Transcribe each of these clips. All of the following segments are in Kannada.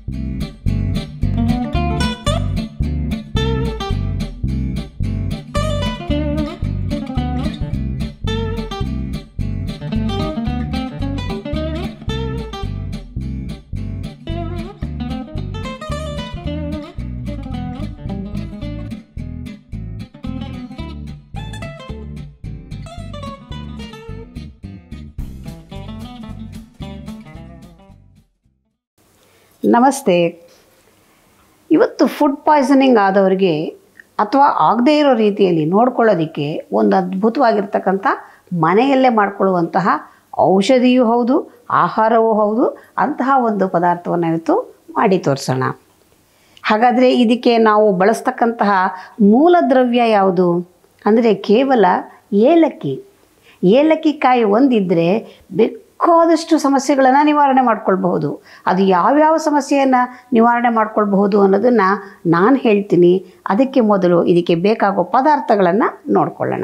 ನಮಸ್ತೆ ಇವತ್ತು ಫುಡ್ ಪಾಯ್ಸನಿಂಗ್ ಆದವರಿಗೆ ಅಥವಾ ಆಗದೇ ಇರೋ ರೀತಿಯಲ್ಲಿ ನೋಡ್ಕೊಳ್ಳೋದಕ್ಕೆ ಒಂದು ಅದ್ಭುತವಾಗಿರ್ತಕ್ಕಂಥ ಮನೆಯಲ್ಲೇ ಮಾಡಿಕೊಳ್ಳುವಂತಹ ಔಷಧಿಯೂ ಹೌದು ಆಹಾರವೂ ಹೌದು ಅಂತಹ ಒಂದು ಪದಾರ್ಥವನ್ನು ಇವತ್ತು ಮಾಡಿ ತೋರಿಸೋಣ ಹಾಗಾದರೆ ಇದಕ್ಕೆ ನಾವು ಬಳಸ್ತಕ್ಕಂತಹ ಮೂಲ ದ್ರವ್ಯ ಯಾವುದು ಅಂದರೆ ಕೇವಲ ಏಲಕ್ಕಿ ಏಲಕ್ಕಿ ಕಾಯಿ ಒಂದಿದ್ದರೆ ಬೇಕಾದಷ್ಟು ಸಮಸ್ಯೆಗಳನ್ನು ನಿವಾರಣೆ ಮಾಡ್ಕೊಳ್ಬಹುದು ಅದು ಯಾವ್ಯಾವ ಸಮಸ್ಯೆಯನ್ನು ನಿವಾರಣೆ ಮಾಡ್ಕೊಳ್ಬಹುದು ಅನ್ನೋದನ್ನು ನಾನು ಹೇಳ್ತೀನಿ ಅದಕ್ಕೆ ಮೊದಲು ಇದಕ್ಕೆ ಬೇಕಾಗೋ ಪದಾರ್ಥಗಳನ್ನು ನೋಡ್ಕೊಳ್ಳೋಣ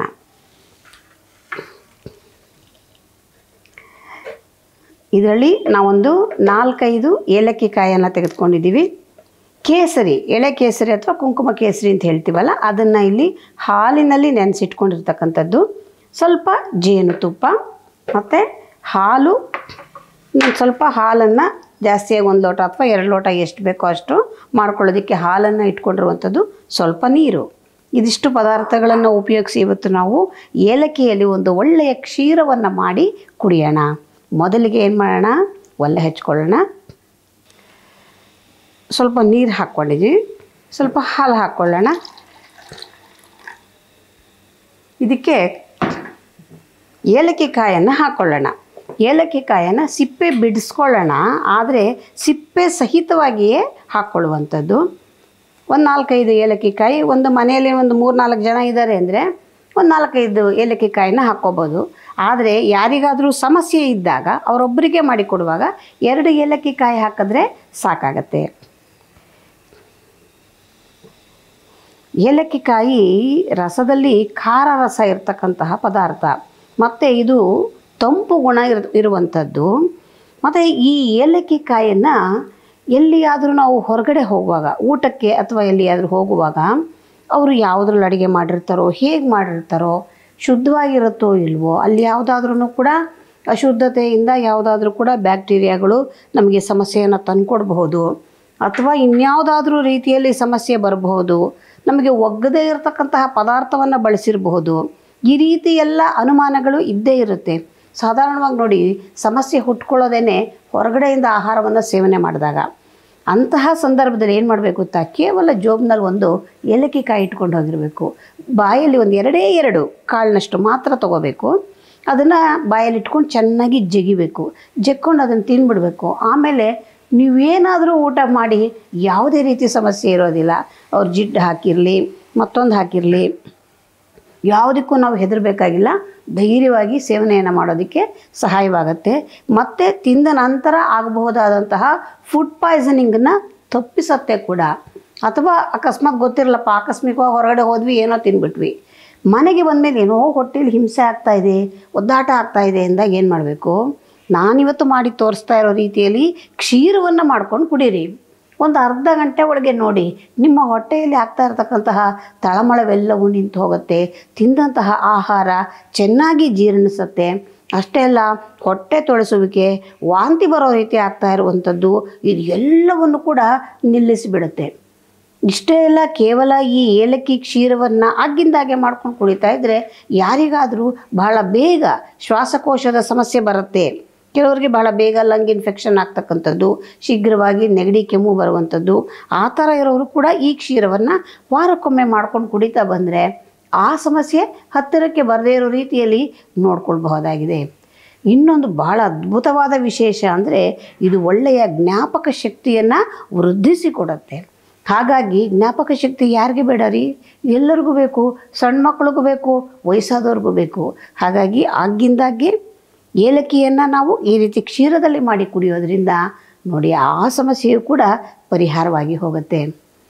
ಇದರಲ್ಲಿ ನಾವೊಂದು ನಾಲ್ಕೈದು ಏಲಕ್ಕಿ ಕಾಯನ್ನು ತೆಗೆದುಕೊಂಡಿದ್ದೀವಿ ಕೇಸರಿ ಎಳೆ ಕೇಸರಿ ಅಥವಾ ಕುಂಕುಮ ಕೇಸರಿ ಅಂತ ಹೇಳ್ತೀವಲ್ಲ ಅದನ್ನು ಇಲ್ಲಿ ಹಾಲಿನಲ್ಲಿ ನೆನೆಸಿಟ್ಕೊಂಡಿರ್ತಕ್ಕಂಥದ್ದು ಸ್ವಲ್ಪ ಜೇನುತುಪ್ಪ ಮತ್ತು ಹಾಲು ಇನ್ನೊಂದು ಸ್ವಲ್ಪ ಹಾಲನ್ನು ಜಾಸ್ತಿಯಾಗಿ ಒಂದು ಲೋಟ ಅಥವಾ ಎರಡು ಲೋಟ ಎಷ್ಟು ಬೇಕೋ ಅಷ್ಟು ಮಾಡ್ಕೊಳ್ಳೋದಕ್ಕೆ ಹಾಲನ್ನು ಇಟ್ಕೊಂಡಿರುವಂಥದ್ದು ಸ್ವಲ್ಪ ನೀರು ಇದಿಷ್ಟು ಪದಾರ್ಥಗಳನ್ನು ಉಪಯೋಗಿಸಿ ಇವತ್ತು ನಾವು ಏಲಕ್ಕಿಯಲ್ಲಿ ಒಂದು ಒಳ್ಳೆಯ ಕ್ಷೀರವನ್ನು ಮಾಡಿ ಕುಡಿಯೋಣ ಮೊದಲಿಗೆ ಏನು ಮಾಡೋಣ ಒಲೆ ಹಚ್ಕೊಳ್ಳೋಣ ಸ್ವಲ್ಪ ನೀರು ಹಾಕ್ಕೊಂಡಿದ್ದೀವಿ ಸ್ವಲ್ಪ ಹಾಲು ಹಾಕ್ಕೊಳ್ಳೋಣ ಇದಕ್ಕೆ ಏಲಕ್ಕಿ ಕಾಯನ್ನು ಹಾಕ್ಕೊಳ್ಳೋಣ ಏಲಕ್ಕಿ ಕಾಯನ್ನು ಸಿಪ್ಪೆ ಬಿಡಿಸ್ಕೊಳ್ಳೋಣ ಆದರೆ ಸಿಪ್ಪೆ ಸಹಿತವಾಗಿಯೇ ಹಾಕ್ಕೊಳ್ಳುವಂಥದ್ದು ಒಂದು ನಾಲ್ಕೈದು ಏಲಕ್ಕಿ ಕಾಯಿ ಒಂದು ಮನೆಯಲ್ಲಿ ಒಂದು ಮೂರು ನಾಲ್ಕು ಜನ ಇದ್ದಾರೆ ಅಂದರೆ ಒಂದು ನಾಲ್ಕೈದು ಏಲಕ್ಕಿ ಕಾಯಿನ ಹಾಕ್ಕೋಬೋದು ಆದರೆ ಯಾರಿಗಾದರೂ ಸಮಸ್ಯೆ ಇದ್ದಾಗ ಅವರೊಬ್ಬರಿಗೆ ಮಾಡಿಕೊಡುವಾಗ ಎರಡು ಏಲಕ್ಕಿ ಕಾಯಿ ಹಾಕಿದ್ರೆ ಸಾಕಾಗತ್ತೆ ಏಲಕ್ಕಿ ಕಾಯಿ ರಸದಲ್ಲಿ ಖಾರ ರಸ ಇರತಕ್ಕಂತಹ ಪದಾರ್ಥ ಮತ್ತು ಇದು ತಂಪು ಗುಣ ಇರ್ ಇರುವಂಥದ್ದು ಮತ್ತು ಈ ಏಲಕ್ಕಿ ಕಾಯನ್ನು ಎಲ್ಲಿಯಾದರೂ ನಾವು ಹೊರಗಡೆ ಹೋಗುವಾಗ ಊಟಕ್ಕೆ ಅಥವಾ ಎಲ್ಲಿಯಾದರೂ ಹೋಗುವಾಗ ಅವರು ಯಾವುದ್ರಲ್ಲಿ ಅಡುಗೆ ಮಾಡಿರ್ತಾರೋ ಹೇಗೆ ಮಾಡಿರ್ತಾರೋ ಶುದ್ಧವಾಗಿರುತ್ತೋ ಇಲ್ವೋ ಅಲ್ಲಿ ಯಾವುದಾದ್ರೂ ಕೂಡ ಅಶುದ್ಧತೆಯಿಂದ ಯಾವುದಾದ್ರೂ ಕೂಡ ಬ್ಯಾಕ್ಟೀರಿಯಾಗಳು ನಮಗೆ ಸಮಸ್ಯೆಯನ್ನು ತಂದುಕೊಡ್ಬಹುದು ಅಥವಾ ಇನ್ಯಾವುದಾದ್ರೂ ರೀತಿಯಲ್ಲಿ ಸಮಸ್ಯೆ ಬರಬಹುದು ನಮಗೆ ಒಗ್ಗದೇ ಇರತಕ್ಕಂತಹ ಪದಾರ್ಥವನ್ನು ಬಳಸಿರಬಹುದು ಈ ರೀತಿ ಎಲ್ಲ ಅನುಮಾನಗಳು ಇದ್ದೇ ಇರುತ್ತೆ ಸಾಧಾರಣವಾಗಿ ನೋಡಿ ಸಮಸ್ಯೆ ಹುಟ್ಕೊಳ್ಳೋದೇ ಹೊರಗಡೆಯಿಂದ ಆಹಾರವನ್ನು ಸೇವನೆ ಮಾಡಿದಾಗ ಅಂತಹ ಸಂದರ್ಭದಲ್ಲಿ ಏನು ಮಾಡಬೇಕು ಗೊತ್ತಾ ಕೇವಲ ಜೋಬ್ನಲ್ಲಿ ಒಂದು ಏಲಕ್ಕಿ ಕಾಯಿ ಇಟ್ಕೊಂಡು ಹೋಗಿರಬೇಕು ಬಾಯಲ್ಲಿ ಒಂದು ಎರಡೇ ಎರಡು ಕಾಳಿನಷ್ಟು ಮಾತ್ರ ತೊಗೋಬೇಕು ಅದನ್ನು ಬಾಯಲ್ಲಿ ಇಟ್ಕೊಂಡು ಚೆನ್ನಾಗಿ ಜಗಿಬೇಕು ಜಗ್ಕೊಂಡು ಅದನ್ನು ತಿಂದ್ಬಿಡ್ಬೇಕು ಆಮೇಲೆ ನೀವೇನಾದರೂ ಊಟ ಮಾಡಿ ಯಾವುದೇ ರೀತಿ ಸಮಸ್ಯೆ ಇರೋದಿಲ್ಲ ಅವ್ರು ಜಿಡ್ಡು ಹಾಕಿರಲಿ ಮತ್ತೊಂದು ಹಾಕಿರಲಿ ಯಾವುದಕ್ಕೂ ನಾವು ಹೆದರಬೇಕಾಗಿಲ್ಲ ಧೈರ್ಯವಾಗಿ ಸೇವನೆಯನ್ನು ಮಾಡೋದಕ್ಕೆ ಸಹಾಯವಾಗುತ್ತೆ ಮತ್ತು ತಿಂದ ನಂತರ ಆಗಬಹುದಾದಂತಹ ಫುಡ್ ಪಾಯ್ಸನಿಂಗನ್ನು ತಪ್ಪಿಸತ್ತೆ ಕೂಡ ಅಥವಾ ಅಕಸ್ಮಾತ್ ಗೊತ್ತಿರಲ್ಲಪ್ಪ ಆಕಸ್ಮಿಕವಾಗಿ ಹೊರಗಡೆ ಹೋದ್ವಿ ಏನೋ ತಿನ್ಬಿಟ್ವಿ ಮನೆಗೆ ಬಂದಮೇಲೆ ಏನೋ ಹೊಟ್ಟೆಲಿ ಹಿಂಸೆ ಆಗ್ತಾಯಿದೆ ಒದ್ದಾಟ ಆಗ್ತಾಯಿದೆ ಅಂದಾಗ ಏನು ಮಾಡಬೇಕು ನಾನಿವತ್ತು ಮಾಡಿ ತೋರಿಸ್ತಾ ಇರೋ ರೀತಿಯಲ್ಲಿ ಕ್ಷೀರವನ್ನು ಮಾಡ್ಕೊಂಡು ಕುಡೀರಿ ಒಂದು ಅರ್ಧ ಗಂಟೆ ಒಳಗೆ ನೋಡಿ ನಿಮ್ಮ ಹೊಟ್ಟೆಯಲ್ಲಿ ಆಗ್ತಾ ಇರತಕ್ಕಂತಹ ತಳಮಳವೆಲ್ಲವೂ ನಿಂತು ಹೋಗುತ್ತೆ ತಿಂದಂತಹ ಆಹಾರ ಚೆನ್ನಾಗಿ ಜೀರ್ಣಿಸುತ್ತೆ ಅಷ್ಟೇ ಅಲ್ಲ ಹೊಟ್ಟೆ ತೊಳಸುವಿಕೆ ವಾಂತಿ ಬರೋ ರೀತಿ ಆಗ್ತಾ ಇರುವಂಥದ್ದು ಇದು ಎಲ್ಲವನ್ನು ಕೂಡ ನಿಲ್ಲಿಸಿಬಿಡುತ್ತೆ ಇಷ್ಟೇ ಅಲ್ಲ ಕೇವಲ ಈ ಏಲಕ್ಕಿ ಕ್ಷೀರವನ್ನು ಆಗಿಂದಾಗೆ ಮಾಡ್ಕೊಂಡು ಕುಡಿತಾ ಇದ್ದರೆ ಯಾರಿಗಾದರೂ ಬಹಳ ಬೇಗ ಶ್ವಾಸಕೋಶದ ಸಮಸ್ಯೆ ಬರುತ್ತೆ ಕೆಲವರಿಗೆ ಬಹಳ ಬೇಗ ಲಂಗ್ ಇನ್ಫೆಕ್ಷನ್ ಆಗ್ತಕ್ಕಂಥದ್ದು ಶೀಘ್ರವಾಗಿ ನೆಗಡಿ ಕೆಮ್ಮು ಬರುವಂಥದ್ದು ಆ ಥರ ಇರೋರು ಕೂಡ ಈ ಕ್ಷೀರವನ್ನು ವಾರಕ್ಕೊಮ್ಮೆ ಮಾಡ್ಕೊಂಡು ಕುಡಿತಾ ಬಂದರೆ ಆ ಸಮಸ್ಯೆ ಹತ್ತಿರಕ್ಕೆ ಬರದೇ ಇರೋ ರೀತಿಯಲ್ಲಿ ನೋಡ್ಕೊಳ್ಬಹುದಾಗಿದೆ ಇನ್ನೊಂದು ಬಹಳ ಅದ್ಭುತವಾದ ವಿಶೇಷ ಅಂದರೆ ಇದು ಒಳ್ಳೆಯ ಜ್ಞಾಪಕ ಶಕ್ತಿಯನ್ನು ವೃದ್ಧಿಸಿಕೊಡುತ್ತೆ ಹಾಗಾಗಿ ಜ್ಞಾಪಕ ಶಕ್ತಿ ಯಾರಿಗೆ ಬೇಡ ರೀ ಎಲ್ಲರಿಗೂ ಬೇಕು ಸಣ್ಣ ಮಕ್ಕಳಿಗೂ ಬೇಕು ವಯಸ್ಸಾದವ್ರಿಗೂ ಬೇಕು ಹಾಗಾಗಿ ಆಗಿಂದಾಗೆ ಏಲಕ್ಕಿಯನ್ನು ನಾವು ಈ ರೀತಿ ಕ್ಷೀರದಲ್ಲಿ ಮಾಡಿ ಕುಡಿಯೋದ್ರಿಂದ ನೋಡಿ ಆ ಸಮಸ್ಯೆಯು ಕೂಡ ಪರಿಹಾರವಾಗಿ ಹೋಗುತ್ತೆ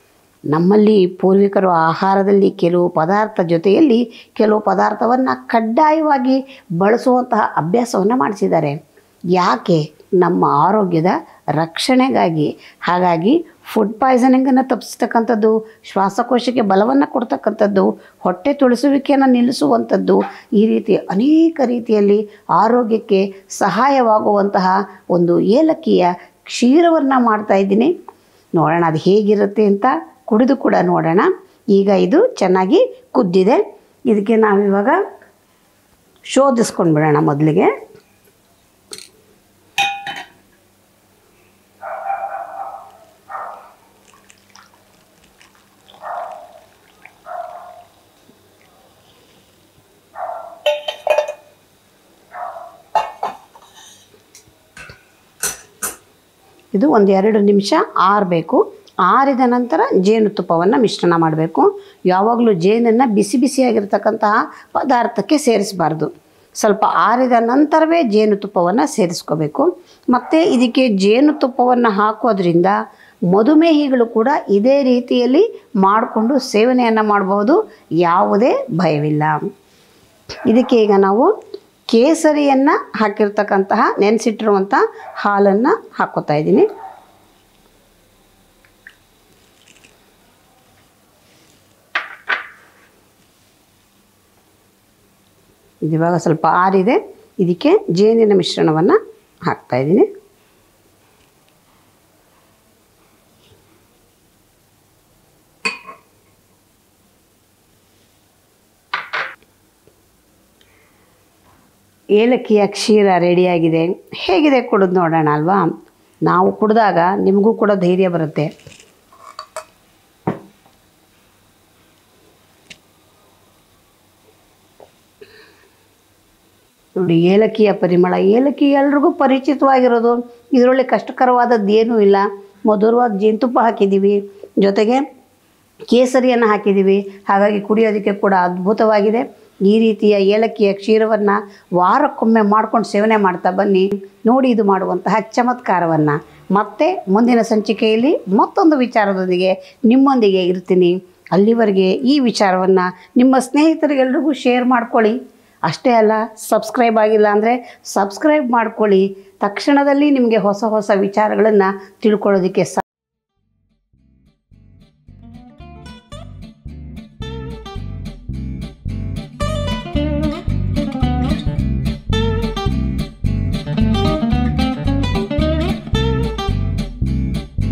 ನಮ್ಮಲ್ಲಿ ಪೂರ್ವಿಕರು ಆಹಾರದಲ್ಲಿ ಕೆಲವು ಪದಾರ್ಥ ಜೊತೆಯಲ್ಲಿ ಕೆಲವು ಪದಾರ್ಥವನ್ನು ಕಡ್ಡಾಯವಾಗಿ ಬಳಸುವಂತಹ ಅಭ್ಯಾಸವನ್ನು ಮಾಡಿಸಿದ್ದಾರೆ ಯಾಕೆ ನಮ್ಮ ಆರೋಗ್ಯದ ರಕ್ಷಣೆಗಾಗಿ ಹಾಗಾಗಿ ಫುಡ್ ಪಾಯ್ಸನಿಂಗನ್ನು ತಪ್ಪಿಸ್ತಕ್ಕಂಥದ್ದು ಶ್ವಾಸಕೋಶಕ್ಕೆ ಬಲವನ್ನು ಕೊಡ್ತಕ್ಕಂಥದ್ದು ಹೊಟ್ಟೆ ತುಳಿಸುವಿಕೆಯನ್ನು ನಿಲ್ಲಿಸುವಂಥದ್ದು ಈ ರೀತಿ ಅನೇಕ ರೀತಿಯಲ್ಲಿ ಆರೋಗ್ಯಕ್ಕೆ ಸಹಾಯವಾಗುವಂತಹ ಒಂದು ಏಲಕ್ಕಿಯ ಕ್ಷೀರವನ್ನು ಮಾಡ್ತಾ ಇದ್ದೀನಿ ನೋಡೋಣ ಅದು ಹೇಗಿರುತ್ತೆ ಅಂತ ಕುಡಿದು ಕೂಡ ನೋಡೋಣ ಈಗ ಇದು ಚೆನ್ನಾಗಿ ಕುದ್ದಿದೆ ಇದಕ್ಕೆ ನಾವಿವಾಗ ಶೋಧಿಸ್ಕೊಂಡು ಬಿಡೋಣ ಮೊದಲಿಗೆ ಇದು ಒಂದು ಎರಡು ನಿಮಿಷ ಆರಬೇಕು ಆರಿದ ನಂತರ ಜೇನುತುಪ್ಪವನ್ನು ಮಿಶ್ರಣ ಮಾಡಬೇಕು ಯಾವಾಗಲೂ ಜೇನನ್ನು ಬಿಸಿ ಬಿಸಿಯಾಗಿರ್ತಕ್ಕಂತಹ ಪದಾರ್ಥಕ್ಕೆ ಸೇರಿಸಬಾರ್ದು ಸ್ವಲ್ಪ ಆರಿದ ನಂತರವೇ ಜೇನುತುಪ್ಪವನ್ನು ಸೇರಿಸ್ಕೋಬೇಕು ಮತ್ತು ಇದಕ್ಕೆ ಜೇನುತುಪ್ಪವನ್ನು ಹಾಕೋದ್ರಿಂದ ಮಧುಮೇಹಿಗಳು ಕೂಡ ಇದೇ ರೀತಿಯಲ್ಲಿ ಮಾಡಿಕೊಂಡು ಸೇವನೆಯನ್ನು ಮಾಡಬಹುದು ಯಾವುದೇ ಭಯವಿಲ್ಲ ಇದಕ್ಕೆ ಈಗ ನಾವು ಕೇಸರಿಯನ್ನು ಹಾಕಿರ್ತಕ್ಕಂತಹ ನೆನೆಸಿಟ್ಟಿರುವಂಥ ಹಾಲನ್ನು ಹಾಕೋತಾ ಇದ್ದೀನಿ ಇದಿವಾಗ ಸ್ವಲ್ಪ ಆರಿದೆ ಇದಕ್ಕೆ ಜೇನಿನ ಮಿಶ್ರಣವನ್ನು ಹಾಕ್ತಾ ಇದ್ದೀನಿ ಏಲಕ್ಕಿಯ ಕ್ಷೀರ ರೆಡಿಯಾಗಿದೆ ಹೇಗಿದೆ ಕುಡಿದು ನೋಡೋಣ ಅಲ್ವಾ ನಾವು ಕುಡಿದಾಗ ನಿಮಗೂ ಕೂಡ ಧೈರ್ಯ ಬರುತ್ತೆ ನೋಡಿ ಏಲಕ್ಕಿಯ ಪರಿಮಳ ಏಲಕ್ಕಿ ಎಲ್ರಿಗೂ ಪರಿಚಿತವಾಗಿರೋದು ಇದರೊಳ್ಳೆ ಕಷ್ಟಕರವಾದದ್ದು ಏನೂ ಇಲ್ಲ ಮಧುರವಾದ ಜೇನುತುಪ್ಪ ಹಾಕಿದ್ದೀವಿ ಜೊತೆಗೆ ಕೇಸರಿಯನ್ನು ಹಾಕಿದ್ದೀವಿ ಹಾಗಾಗಿ ಕುಡಿಯೋದಕ್ಕೆ ಕೂಡ ಅದ್ಭುತವಾಗಿದೆ ಈ ರೀತಿಯ ಏಲಕ್ಕಿಯ ಕ್ಷೀರವನ್ನು ವಾರಕ್ಕೊಮ್ಮೆ ಮಾಡ್ಕೊಂಡು ಸೇವನೆ ಮಾಡ್ತಾ ಬನ್ನಿ ನೋಡಿ ಇದು ಮಾಡುವಂತಹ ಚಮತ್ಕಾರವನ್ನು ಮತ್ತೆ ಮುಂದಿನ ಸಂಚಿಕೆಯಲ್ಲಿ ಮತ್ತೊಂದು ವಿಚಾರದೊಂದಿಗೆ ನಿಮ್ಮೊಂದಿಗೆ ಇರ್ತೀನಿ ಅಲ್ಲಿವರೆಗೆ ಈ ವಿಚಾರವನ್ನು ನಿಮ್ಮ ಸ್ನೇಹಿತರಿಗೆಲ್ರಿಗೂ ಶೇರ್ ಮಾಡ್ಕೊಳ್ಳಿ ಅಷ್ಟೇ ಅಲ್ಲ ಸಬ್ಸ್ಕ್ರೈಬ್ ಆಗಿಲ್ಲ ಅಂದರೆ ಸಬ್ಸ್ಕ್ರೈಬ್ ಮಾಡ್ಕೊಳ್ಳಿ ತಕ್ಷಣದಲ್ಲಿ ನಿಮಗೆ ಹೊಸ ಹೊಸ ವಿಚಾರಗಳನ್ನು ತಿಳ್ಕೊಳ್ಳೋದಕ್ಕೆ ಸ